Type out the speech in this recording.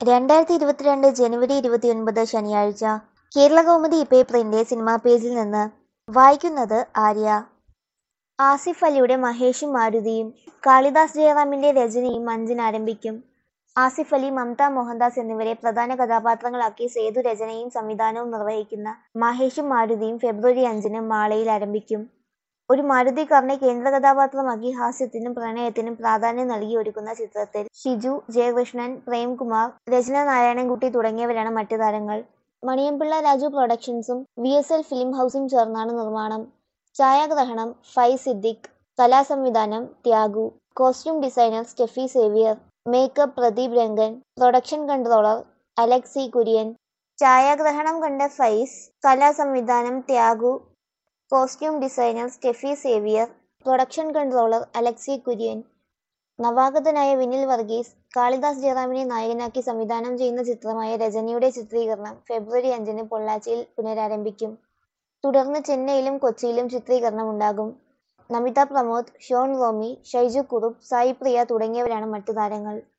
രണ്ടായിരത്തി ഇരുപത്തിരണ്ട് ജനുവരി ഇരുപത്തിയൊൻപത് ശനിയാഴ്ച കേരളകൗമുദി പേപ്പറിന്റെ സിനിമാ പേജിൽ നിന്ന് വായിക്കുന്നത് ആര്യ ആസിഫ് അലിയുടെ മഹേഷും മാരുതിയും കാളിദാസ് ജയറാമിന്റെ രചനയും അഞ്ചിന് ആരംഭിക്കും ആസിഫ് അലി മമത മോഹൻദാസ് എന്നിവരെ പ്രധാന കഥാപാത്രങ്ങളാക്കി സേതു രചനയും സംവിധാനവും നിർവഹിക്കുന്ന മഹേഷും മാരുതിയും ഫെബ്രുവരി അഞ്ചിന് മാളയിൽ ആരംഭിക്കും ഒരു മാരുതി കാറിനെ കേന്ദ്ര കഥാപാത്രമാക്കി ഹാസ്യത്തിനും പ്രണയത്തിനും പ്രാധാന്യം നൽകി ഒരുക്കുന്ന ചിത്രത്തിൽ ഷിജു ജയകൃഷ്ണൻ പ്രേംകുമാർ രചന നാരായണൻകുട്ടി തുടങ്ങിയവരാണ് മറ്റു താരങ്ങൾ മണിയമ്പിള്ള രാജു പ്രൊഡക്ഷൻസും വി എസ് എൽ ഫിലിം ഹൗസും ചേർന്നാണ് നിർമ്മാണം ഛായാഗ്രഹണം ഫൈ സിദ്ദിഖ് കലാസംവിധാനം Thyagu costume designer Stephy Xavier makeup Pradeep Rangan production controller Alexy Kurian ഛായാഗ്രഹണം കണ്ട ഫൈസ് കലാസംവിധാനം Thyagu costume designer Stephy Xavier production controller Alexy Kurian നവാഗതനായ വിനിൽ വർഗീസ് കാളിദാസ് ജയറാമിനെ നായകനാക്കി സംവിധാനം ചെയ്യുന്ന ചിത്രമായ രജനിയുടെ ചിത്രീകരണം ഫെബ്രുവരി അഞ്ചിന് പൊള്ളാച്ചിയിൽ പുനരാരംഭിക്കും തുടർന്ന് ചെന്നൈയിലും കൊച്ചിയിലും ചിത്രീകരണം ഉണ്ടാകും നമിത പ്രമോദ് ഷോൺ റോമി ഷൈജു കുറുപ്പ് സായി പ്രിയ തുടങ്ങിയവരാണ് മറ്റു താരങ്ങൾ